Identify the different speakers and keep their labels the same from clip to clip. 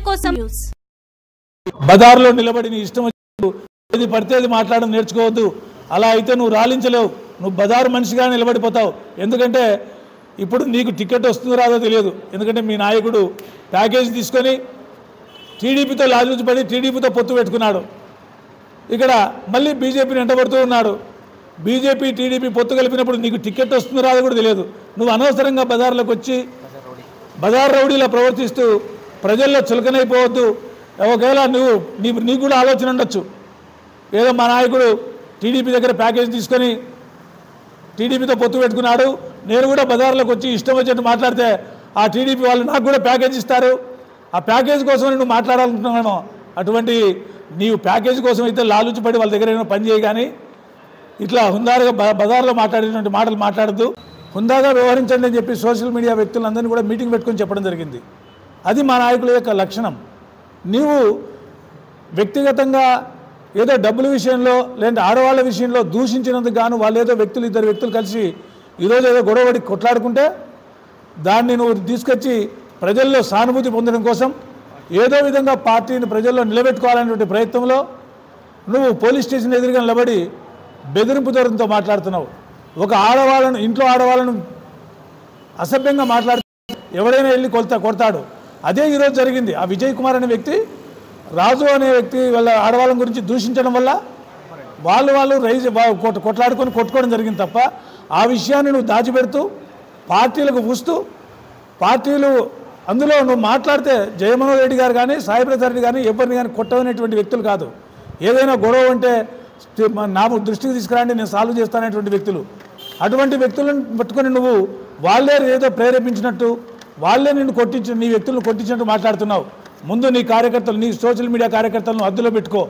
Speaker 1: కోసం న్యూస్
Speaker 2: బజార్లో నిలబడి నీ ఇష్టం వచ్చినట్టు ఏది పడితే అది మాట్లాడడం నేర్చుకోవద్దు అలా అయితే నువ్వు రాలించలేవు నువ్వు బజారు మనిషిగా నిలబడిపోతావు ఎందుకంటే ఇప్పుడు నీకు టికెట్ వస్తుందో రాదో తెలియదు ఎందుకంటే మీ నాయకుడు ప్యాకేజ్ తీసుకొని టీడీపీతో లాలూచి పడి టీడీపీతో పొత్తు పెట్టుకున్నాడు ఇక్కడ మళ్ళీ బీజేపీని ఎంటబడుతూ ఉన్నాడు బీజేపీ టీడీపీ పొత్తు కలిపినప్పుడు నీకు టికెట్ వస్తుందో రాదో కూడా తెలియదు నువ్వు అనవసరంగా బజార్లోకి వచ్చి బజార్ రౌడీలా ప్రవర్తిస్తూ ప్రజల్లో చులకనైపోవద్దు ఒకవేళ నువ్వు నీ నీకు కూడా ఆలోచన ఉండొచ్చు ఏదో మా నాయకుడు టీడీపీ దగ్గర ప్యాకేజ్ తీసుకొని టీడీపీతో పొత్తు పెట్టుకున్నాడు నేను కూడా బజార్లోకి వచ్చి ఇష్టం వచ్చినట్టు మాట్లాడితే ఆ టీడీపీ వాళ్ళు నాకు కూడా ప్యాకేజ్ ఇస్తారు ఆ ప్యాకేజ్ కోసం నువ్వు మాట్లాడాలనుకుంటున్నాను అటువంటి నీవు ప్యాకేజ్ కోసం అయితే లాలుచిపడి వాళ్ళ దగ్గర ఏమైనా పని చేయి కానీ ఇట్లా హుందాగా బ- బజార్లో మాట్లాడేటువంటి మాటలు మాట్లాడద్దు హుందాగా వ్యవహరించండి అని చెప్పి సోషల్ మీడియా వ్యక్తులందరినీ కూడా మీటింగ్ పెట్టుకొని చెప్పడం జరిగింది అది మా నాయకుల యొక్క లక్షణం నీవు వ్యక్తిగతంగా ఏదో డబ్బుల విషయంలో లేదంటే ఆడవాళ్ళ విషయంలో దూషించినందుకు గాను వాళ్ళు ఏదో వ్యక్తులు ఇద్దరు వ్యక్తులు కలిసి ఈరోజు ఏదో గొడవడి కొట్లాడుకుంటే దాన్ని నువ్వు తీసుకొచ్చి ప్రజల్లో సానుభూతి పొందడం కోసం ఏదో విధంగా పార్టీని ప్రజల్లో నిలబెట్టుకోవాలనేటువంటి ప్రయత్నంలో నువ్వు పోలీస్ స్టేషన్ ఎదురుగా నిలబడి బెదిరింపు ధోరణితో మాట్లాడుతున్నావు ఒక ఆడవాళ్ళను ఇంట్లో ఆడవాళ్ళను అసభ్యంగా మాట్లాడితే ఎవడైనా వెళ్ళి కొడతా కొడతాడు అదే ఈరోజు జరిగింది ఆ విజయ్ కుమార్ అనే వ్యక్తి రాజు అనే వ్యక్తి వాళ్ళ ఆడవాళ్ళ గురించి దూషించడం వల్ల వాళ్ళు వాళ్ళు రైజ్ వా- కొట్- కొట్లాడుకొని కొట్టుకోవడం జరిగింది తప్ప ఆ విషయాన్ని నువ్వు దాచిపెడుతూ పార్టీలకు పూస్తూ పార్టీలు అందులో నువ్వు మాట్లాడితే జయమోహన్ రెడ్డి గారు కానీ సాయిప్రసాద్ రెడ్డి కానీ ఎవరిని కానీ కొట్టవనేటువంటి వ్యక్తులు కాదు ఏదైనా గొడవ ఉంటే స్టి- మ- నా దృష్టికి తీసుకురండి నేను సాల్వ్ చేస్తాననేటువంటి వ్యక్తులు అటువంటి వ్యక్తులను పట్టుకొని నువ్వు వాళ్ళే ఏదో ప్రేరేపించినట్టు వాళ్ళే నిన్ను కొట్టించి నీ వ్యక్తులను కొట్టించినట్టు మాట్లాడుతున్నావు ముందు నీ కార్యకర్తలు నీ సోషల్ మీడియా కార్యకర్తలను హద్దులో పెట్టుకో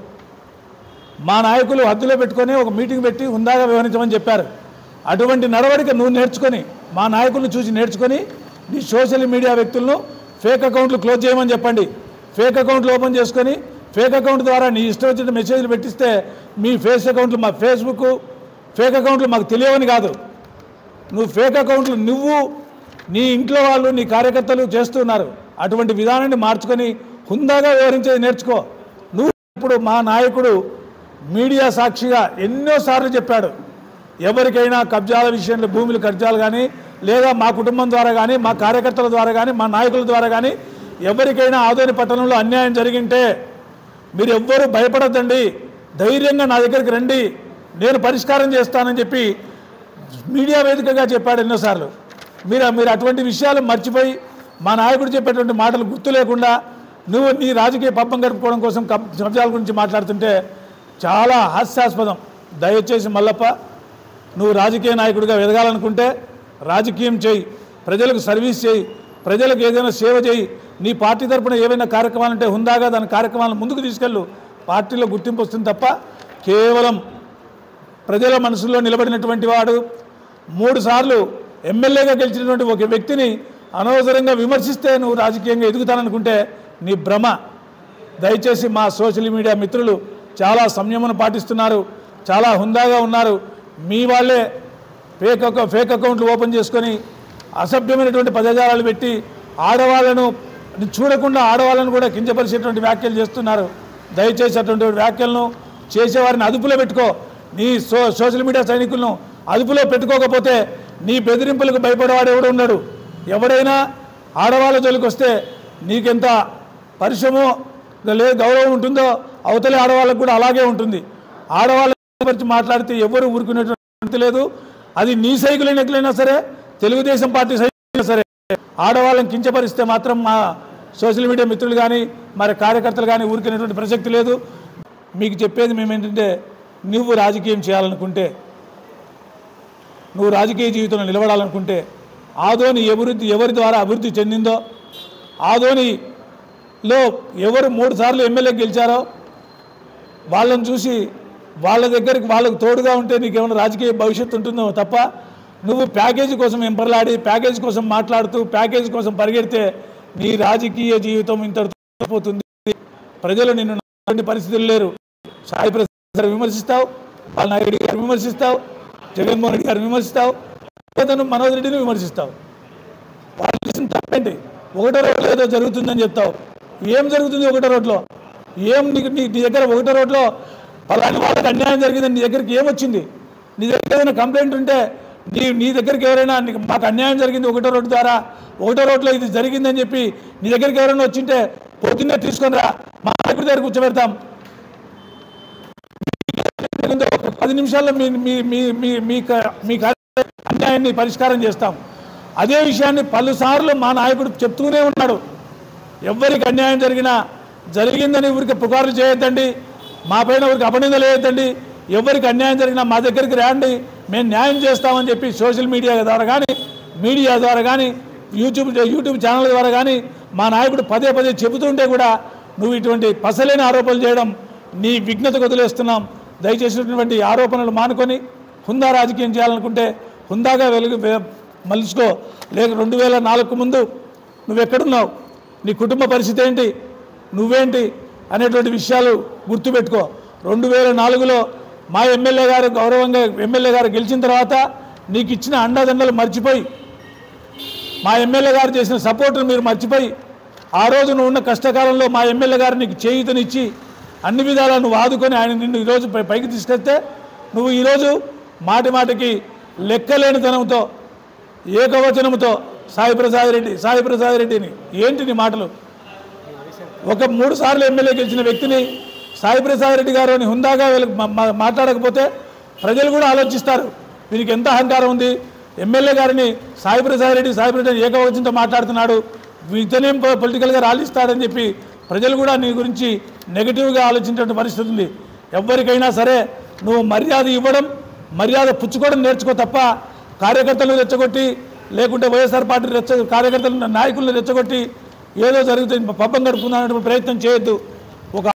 Speaker 2: మా నాయకులు హద్దులో పెట్టుకొని ఒక మీటింగ్ పెట్టి హుందాగా వ్యవహరించమని చెప్పారు అటువంటి నడవడిక నువ్వు నేర్చుకొని మా నాయకులను చూసి నేర్చుకొని నీ సోషల్ మీడియా వ్యక్తులను ఫేక్ అకౌంట్లు క్లోజ్ చేయమని చెప్పండి ఫేక్ అకౌంట్లు ఓపెన్ చేసుకొని ఫేక్ అకౌంట్ ద్వారా నీ ఇష్టం వచ్చిన మెసేజ్లు పెట్టిస్తే మీ ఫేస్ అకౌంట్లు మా ఫేస్బుక్ ఫేక్ అకౌంట్లు మాకు తెలియవని కాదు నువ్వు ఫేక్ అకౌంట్లు నువ్వు నీ ఇంట్లో వాళ్ళు నీ కార్యకర్తలు చేస్తున్నారు అటువంటి విధానాన్ని మార్చుకొని హుందాగా వివరించేది నేర్చుకో నువ్వు ఇప్పుడు మా నాయకుడు మీడియా సాక్షిగా ఎన్నోసార్లు చెప్పాడు ఎవరికైనా కబ్జాల విషయంలో భూములు కబ్జాలు కానీ లేదా మా కుటుంబం ద్వారా కానీ మా కార్యకర్తల ద్వారా కానీ మా నాయకుల ద్వారా కానీ ఎవరికైనా ఆదోని పట్టణంలో అన్యాయం జరిగింటే మీరు ఎవ్వరూ భయపడద్దండి ధైర్యంగా నా దగ్గరికి రండి నేను పరిష్కారం చేస్తానని చెప్పి మీడియా వేదికగా చెప్పాడు ఎన్నోసార్లు మీరు మీరు అటువంటి విషయాలు మర్చిపోయి మా నాయకుడు చెప్పేటువంటి మాటలు గుర్తు లేకుండా నువ్వు నీ రాజకీయ పబ్బం గడుపుకోవడం కోసం కబ్ కబ్జాల గురించి మాట్లాడుతుంటే చాలా హాస్యాస్పదం దయచేసి మల్లప్ప నువ్వు రాజకీయ నాయకుడిగా ఎదగాలనుకుంటే రాజకీయం చేయి ప్రజలకు సర్వీస్ చేయి ప్రజలకు ఏదైనా సేవ చేయి నీ పార్టీ తరపున ఏవైనా కార్యక్రమాలు ఉంటే హుందాగా దాని కార్యక్రమాలను ముందుకు తీసుకెళ్ళు పార్టీలో గుర్తింపు వస్తుంది తప్ప కేవలం ప్రజల మనసులో నిలబడినటువంటి వాడు మూడు సార్లు ఎమ్మెల్యేగా గెలిచినటువంటి ఒక వ్యక్తిని అనవసరంగా విమర్శిస్తే నువ్వు రాజకీయంగా ఎదుగుతాననుకుంటే నీ భ్రమ దయచేసి మా సోషల్ మీడియా మిత్రులు చాలా సంయమనం పాటిస్తున్నారు చాలా హుందాగా ఉన్నారు మీ వాళ్ళే ఫేక్ అకౌ ఫేక్ అకౌంట్లు ఓపెన్ చేసుకొని అసభ్యమైనటువంటి పదజాలాలు పెట్టి ఆడవాళ్ళను చూడకుండా ఆడవాళ్ళను కూడా కించపరిచేటువంటి వ్యాఖ్యలు చేస్తున్నారు దయచేసి అటువంటి వ్యాఖ్యలను చేసేవారిని అదుపులో పెట్టుకో నీ సో సోషల్ మీడియా సైనికులను అదుపులో పెట్టుకోకపోతే నీ బెదిరింపులకు భయపడేవాడు ఎవడు ఉన్నాడు ఎవడైనా ఆడవాళ్ళ జోలికి వస్తే నీకెంత పరిశ్రమ లేదు గౌరవం ఉంటుందో అవతలి ఆడవాళ్ళకు కూడా అలాగే ఉంటుంది ఆడవాళ్ళ గురించి మాట్లాడితే ఎవరు ఊరుకునేటువంటి లేదు అది నీ సైకిల్ ఎట్లయినా సరే తెలుగుదేశం పార్టీ సైకిల్ సరే ఆడవాళ్ళని కించపరిస్తే మాత్రం మా సోషల్ మీడియా మిత్రులు కానీ మరి కార్యకర్తలు కానీ ఊరుకునేటువంటి ప్రసక్తి లేదు మీకు చెప్పేది మేము ఏంటంటే నువ్వు రాజకీయం చేయాలనుకుంటే నువ్వు రాజకీయ జీవితంలో నిలబడాలనుకుంటే ఆదోని అభివృద్ధి ఎవరి ద్వారా అభివృద్ధి చెందిందో ఆదోనిలో ఎవరు మూడు సార్లు ఎమ్మెల్యే గెలిచారో వాళ్ళని చూసి వాళ్ళ దగ్గరికి వాళ్ళకు తోడుగా ఉంటే నీకు ఏమైనా రాజకీయ భవిష్యత్తు ఉంటుందో తప్ప నువ్వు ప్యాకేజీ కోసం ఎంపర్లాడి ప్యాకేజీ కోసం మాట్లాడుతూ ప్యాకేజీ కోసం పరిగెడితే నీ రాజకీయ జీవితం ఇంతటితో పోతుంది ప్రజలు నిన్ను నమ్మేటువంటి పరిస్థితులు లేరు సాయి ప్రసాద్ గారు విమర్శిస్తావు వాళ్ళ నాయుడు గారు విమర్శిస్తావు జగన్మోహన్ రెడ్డి గారు విమర్శిస్తావు అతను మనోజ్ రెడ్డిని విమర్శిస్తావు వాళ్ళు చేసిన తప్పేంటి ఒకటో రోజు ఏదో జరుగుతుందని చెప్తావు ఏం జరుగుతుంది ఒకటో రోడ్లో ఏం నీకు నీ నీ దగ్గర ఒకటో రోడ్లో పలాని వాళ్ళకి అన్యాయం జరిగిందని నీ దగ్గరికి ఏమొచ్చింది నీ దగ్గర ఏదైనా కంప్లైంట్ ఉంటే నీ నీ దగ్గరికి ఎవరైనా నీకు మాకు అన్యాయం జరిగింది ఒకటో రోడ్డు ద్వారా ఒకటో రోడ్లో ఇది జరిగిందని చెప్పి నీ దగ్గరికి ఎవరైనా వచ్చింటే పొద్దున్నే తీసుకొని రా మా నాయకుడి దగ్గర కూర్చోబెడతాం ఒక పది నిమిషాల్లో మీ మీ మీ మీ మీ క- మీ కార్య- అన్యాయాన్ని పరిష్కారం చేస్తాం అదే విషయాన్ని పలుసార్లు మా నాయకుడు చెప్తూనే ఉన్నాడు ఎవరికి అన్యాయం జరిగినా జరిగిందని ఊరికి పుకార్లు చేయొద్దండి మా పైన ఊరికి అపనిందలు వేయొద్దండి ఎవరికి అన్యాయం జరిగినా మా దగ్గరికి రండి మేము న్యాయం చేస్తామని చెప్పి సోషల్ మీడియా ద్వారా కానీ మీడియా ద్వారా కానీ యూట్యూబ్ యూట్యూబ్ ఛానల్ ద్వారా కానీ మా నాయకుడు పదే పదే చెబుతుంటే కూడా నువ్వు ఇటువంటి పసలేని ఆరోపణలు చేయడం నీ విఘ్నతకు వదిలేస్తున్నాం దయచేసినటువంటి ఆరోపణలు మానుకొని హుందా రాజకీయం చేయాలనుకుంటే హుందాగా వెలుగు వె- మలుచుకో లేక రెండు వేల నాలుగు ముందు నువ్వు ఎక్కడున్నావు నీ కుటుంబ పరిస్థితి ఏంటి నువ్వేంటి అనేటువంటి విషయాలు గుర్తుపెట్టుకో రెండు వేల నాలుగులో మా ఎమ్మెల్యే గారు గౌరవంగా ఎమ్మెల్యే గారు గెలిచిన తర్వాత నీకు ఇచ్చిన అండదండలు మర్చిపోయి మా ఎమ్మెల్యే గారు చేసిన సపోర్టును మీరు మర్చిపోయి ఆ రోజు నువ్వు ఉన్న కష్టకాలంలో మా ఎమ్మెల్యే గారు నీకు చేయుతనిచ్చి అన్ని విధాలా నువ్వు ఆదుకొని ఆయన నిన్ను ఈరోజు పై- పైకి తీసుకెళ్తే నువ్వు ఈరోజు మాటి మాటికి లెక్కలేనితనంతో ఏకవచనంతో సాయి ప్రసాద్ రెడ్డి సాయి ప్రసాద్ రెడ్డిని ఏంటి నీ మాటలు ఒక మూడు సార్లు ఎమ్మెల్యే గెలిచిన వ్యక్తిని సాయి ప్రసాద్ రెడ్డి గారు అని హుందాగా వీళ్ళకి మా- మా- మాట్లాడకపోతే ప్రజలు కూడా ఆలోచిస్తారు వీనికి ఎంత అహంకారం ఉంది ఎమ్మెల్యే గారిని సాయి ప్రసాద్ రెడ్డి సాయి ప్రసాద్ రెడ్డి ఏకవచనంతో మాట్లాడుతున్నాడు ఇతనేం పొ- పొలిటికల్గా రాలిస్తాడని చెప్పి ప్రజలు కూడా నీ గురించి నెగిటివ్గా ఆలోచించేటువంటి పరిస్థితి ఉంది ఎవరికైనా సరే నువ్వు మర్యాద ఇవ్వడం మర్యాద పుచ్చుకోవడం నేర్చుకో తప్ప కార్యకర్తలు రెచ్చగొట్టి లేకుంటే వైఎస్ఆర్ పార్టీ రెచ్చ కార్యకర్తలు నాయకులను రెచ్చగొట్టి ఏదో జరుగుతుంది పబ్బం గడుపుకుందాం ప్రయత్నం చేయొద్దు ఒక